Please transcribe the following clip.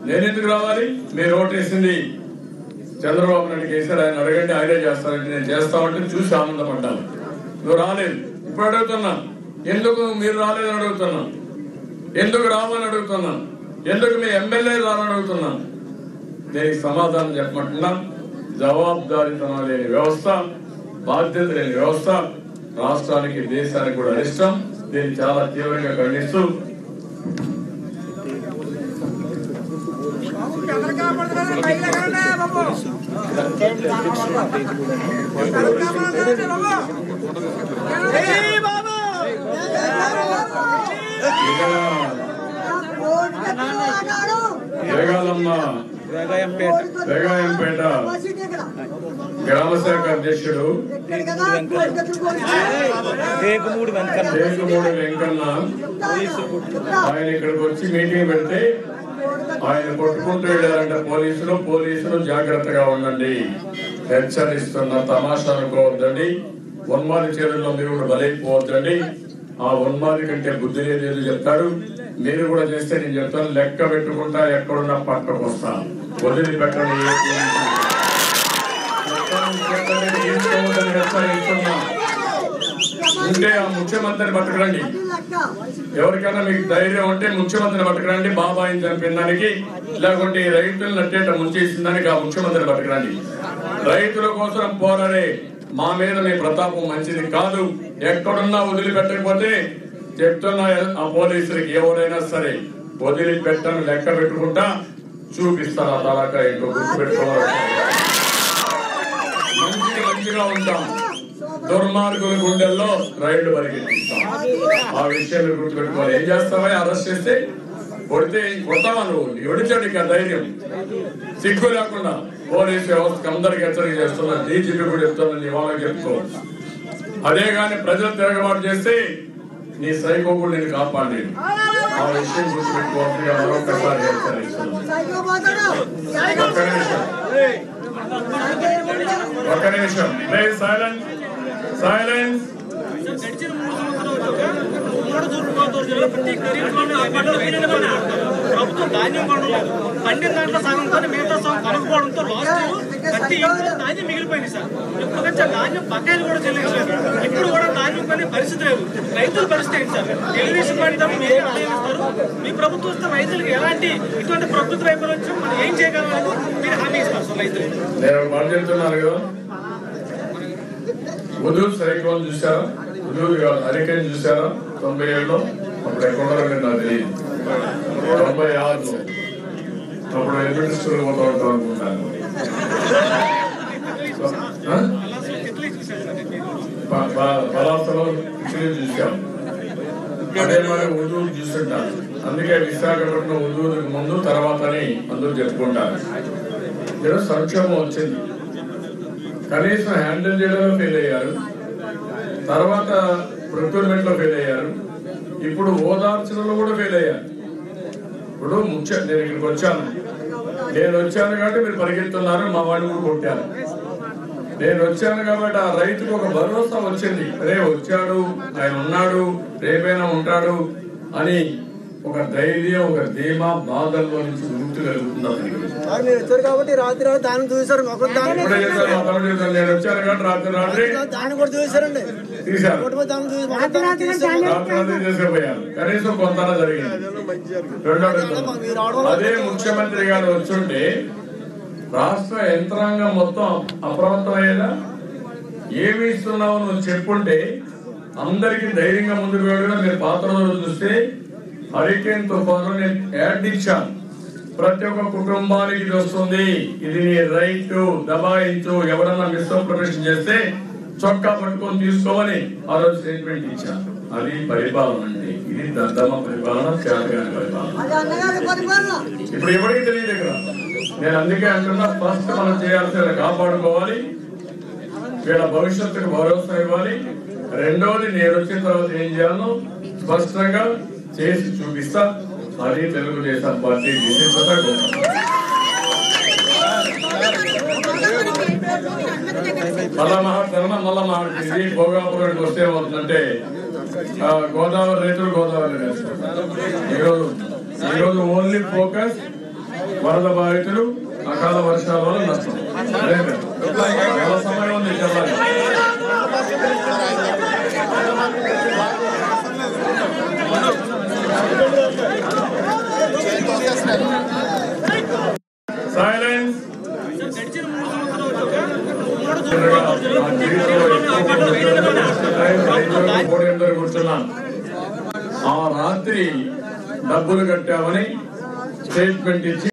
నేను ఎందుకు రావాలి మీరు ఓటేసింది చంద్రబాబు నాయుడు వేసారు ఆయన అడగండి ఆయనే చేస్తారంటే నేను చేస్తామంటే చూసి ఆనందపడ్డాను నువ్వు రాలేదు ఇప్పుడు అడుగుతున్నా ఎందుకు మీరు రాలేదని అడుగుతున్నా ఎందుకు రామని అడుగుతున్నా ఎందుకు మీ ఎమ్మెల్యే రాలని అడుగుతున్నా దీనికి సమాధానం చెప్పమంటున్నా జవాబుదారీతనం లేని వ్యవస్థ బాధ్యత లేని వ్యవస్థ రాష్ట్రానికి దేశానికి కూడా అరిష్టం దీన్ని చాలా తీవ్రంగా ఖండిస్తూ జరగాలమ్మ రేగాయంపేట గ్రామ శాఖ అధ్యక్షుడు టేకుమూడి వెంకన్న దేశమూడి వెంకన్న ఆయన ఇక్కడికి వచ్చి మీటింగ్ పెడితే ఆయన కొట్టుకుంటూ వెళ్ళారంట పోలీసులు పోలీసులు జాగ్రత్తగా ఉండండి హెచ్చరిస్తున్న తమాషా అనుకోవద్దండి ఉన్మాది చేతుల్లో మీరు కూడా బలైపోవద్దండి ఆ ఉన్మాది కంటే బుద్ధి లేదు చెప్తాడు మీరు కూడా చేస్తే నేను చెప్తాను లెక్క పెట్టుకుంటా ఎక్కడున్నా పక్కకు వస్తా వదిలిపెట్టండి ఏ పోలీసు. చట్టాన్ని చేతనే తీసుకోవద్దని హెచ్చరిస్తున్నా ఉంటే ఆ ముఖ్యమంత్రిని పట్టుకురండి ఎవరికైనా మీకు ధైర్యం ఉంటే ముఖ్యమంత్రిని పట్టుకురండి బాబాయిని చంపిందానికి లేకుంటే ఈ రైతులను నట్టేట ముంచేసిన దానికి ఆ ముఖ్యమంత్రిని పట్టుకురండి రైతుల కోసం పోరాడే మా మీద మీ ప్రతాపం మంచిది కాదు ఎక్కడున్నా వదిలిపెట్టకపోతే చెప్తున్నా ఆ పోలీసులకి ఎవరైనా సరే వదిలిపెట్టను లెక్క పెట్టుకుంటా చూపిస్తాను ఆ తలాకా ఏంటో గుర్తుపెట్టుకోవాలి మంచిగా మంచిగా ఉంటాం దుర్మార్గుల గుండెల్లో రైళ్లు పరిగెత్తిస్తాం ఆ విషయాన్ని గుర్తుపెట్టుకోవాలి ఏం చేస్తావా అరెస్ట్ చేస్తే కొడితే కొడతావా నువ్వు ఎవడిచాడు ఇక ధైర్యం సిగ్గు లేకుండా పోలీసు వ్యవస్థకు అందరికి హెచ్చరిక చేస్తున్నా డీజీపీ కూడా చెప్తున్నా నీ వాళ్ళకి చెప్పుకో అదే గాని ప్రజలు తిరగబాటు చేస్తే నీ సైకో కూడా నేను కాపాడలేదు ఆ విషయం గుర్తుపెట్టుకోవాల్సిందిగా మరొకసారి హెచ్చరిస్తున్నాను ఒక్క నిమిషం ఒక్క నిమిషం ప్లీజ్ సైలెన్స్ సైలెన్స్ గడిచిన మూడు సంవత్సరాలు ఉమ్మడి తూర్పుగోదావరి జిల్లా ప్రతి ఖరీఫ్లోనే ఆ పంటలు పండిన ప్రభుత్వం ధాన్యం కొనలేదు పండిన దాంట్లో సగంతో మిగతా సగం కనుక్కోవడంతో లాస్ట్ ప్రతి ఇంట్లో ధాన్యం మిగిలిపోయింది సార్ ఇప్పుడు వచ్చే ధాన్యం బకాయిలు కూడా చెల్లించలేదు ఇప్పుడు కూడా ధాన్యం కొనే పరిస్థితి లేదు రైతుల పరిస్థితి ఏంటి సార్ తెలుగుదేశం పార్టీ తరఫున మీరు ఎలా ఇస్తారు మీ ప్రభుత్వం వస్తే రైతులకు ఎలాంటి ఇటువంటి ప్రకృతి వైపరీత్యం మనం ఏం చేయగలమని మీరు హామీ ఇస్తారు సార్ రైతులకు నేను ఒక మాట చెప్తున్నాను కదా ఉదూరు సైక్లోన్ చూసారా ఉదూరు కాదు హరికేన్ చూసారా తొంభై ఏడులో అప్పుడు ఎక్కడ మీరు నాకు తెలియదు తొంభై ఆరులో అప్పుడు ఎలిమెంటరీ స్కూల్ పోతా ఉంటాం అనుకుంటాను ఆ? ప- ప- పలాసలో ఇచ్చి చూసాం అదే మరి ఉదూరు చూస్తుంటారు అందుకే విశాఖపట్నం ఉదూరుకు ముందు తర్వాతని అందరూ చెప్పుకుంటారు ఏదో సంక్షోభం వచ్చింది కనీసం హ్యాండిల్ చేయడంలో ఫెయిల్ అయ్యారు తర్వాత ప్రొక్యూర్మెంట్ లో ఫెయిల్ అయ్యారు ఇప్పుడు ఓదార్చడంలో కూడా ఫెయిల్ అయ్యారు ఇప్పుడు ముఖ్య నేను ఇక్కడికి వచ్చాను నేను వచ్చాను కాబట్టి మీరు పరిగెత్తున్నారు మా వాడిని కూడా కొట్టారు నేను వచ్చాను కాబట్టి ఆ రైతుకు ఒక భరోసా వచ్చింది రే వచ్చాడు ఆయన ఉన్నాడు రేపైనా ఉంటాడు అని ఒక ధైర్యం ఒక ధీమా బాధల్లో నుంచి విముక్తి కలుగుతుంది అతనికి సార్ మీరు వచ్చారు కాబట్టి రాత్రి రాత్రి దాన్ని చూసారు మొక్కలు దాన్ని ఇప్పుడే చేశారు మా తమ్ముడు చేశారు నేను వచ్చాను కాబట్టి రాత్రి రాత్రి దాన్ని కూడా చూసారండి తీశారు ఒకటి దాన్ని చూసి మొక్కలు దాన్ని తీశారు. రాత్రి రాత్రి చేసుకుపోయారు కనీసం కొంత జరిగింది రెండో విషయం. అదే ముఖ్యమంత్రి గారు వచ్చుంటే రాష్ట్ర యంత్రాంగం మొత్తం అప్రమత్తమయ్యేదా ఏమి ఇస్తున్నావు నువ్వు చెప్పుంటే అందరికి ధైర్యంగా ముందుకు వెళ్ళడం మీరు పాత రోజులు చూస్తే హరికేన్ తుఫాను నేను యాడ్ ఇచ్చాను ప్రతి ఒక్క కుటుంబానికి ఇది వస్తుంది ఇది నీ రైట్ దబాయించు ఎవరన్నా మిస్అప్రమేషన్ చేస్తే చొక్కా పట్టుకొని తీసుకోమని ఆ రోజు స్టేట్మెంట్ ఇచ్చాను అది పరిపాలన అంటే ఇది దద్దమ్మ పరిపాలన చేతగాని పరిపాలన అది అన్నగారి పరిపాలన ఇప్పుడు ఎవరికి తెలియదు ఇక్కడ నేను అందుకే అంటున్నా ఫస్ట్ మనం చేయాల్సిన కాపాడుకోవాలి వీళ్ళ భవిష్యత్తుకు భరోసా ఇవ్వాలి రెండోది నేను వచ్చిన తర్వాత ఏం చేయాలో స్పష్టంగా చేసి చూపిస్తా అది తెలుగుదేశం పార్టీ విశిష్టత గొప్ప. మళ్ళా మాట్లాడతారన్న మళ్ళా మాట్లాడుతుంది ఇది భోగాపురానికి వస్తే ఏమవుతుందంటే ఆ, గోదావరి రైతులు గోదావరి వేస్తారు ఈరోజు ఈరోజు ఓన్లీ ఫోకస్ వరద బాధితులు అకాల వర్షాల వల్ల నష్టం అదే కదా. చాలా సమయం ఉంది చెప్పాలి సైలెన్స్ గడిచిన మూడు సంవత్సరాలుగా మూడు తూర్పుగోదావరి జిల్లా ప్రతి ఖరీఫ్లోనే అప్పట్లో రైతులపైన ప్రభుత్వం ధాన్యం కోడెందరు కూర్చున్నాం ఆ రాత్రి డబ్బులు కట్టామని స్టేట్మెంట్ ఇచ్చి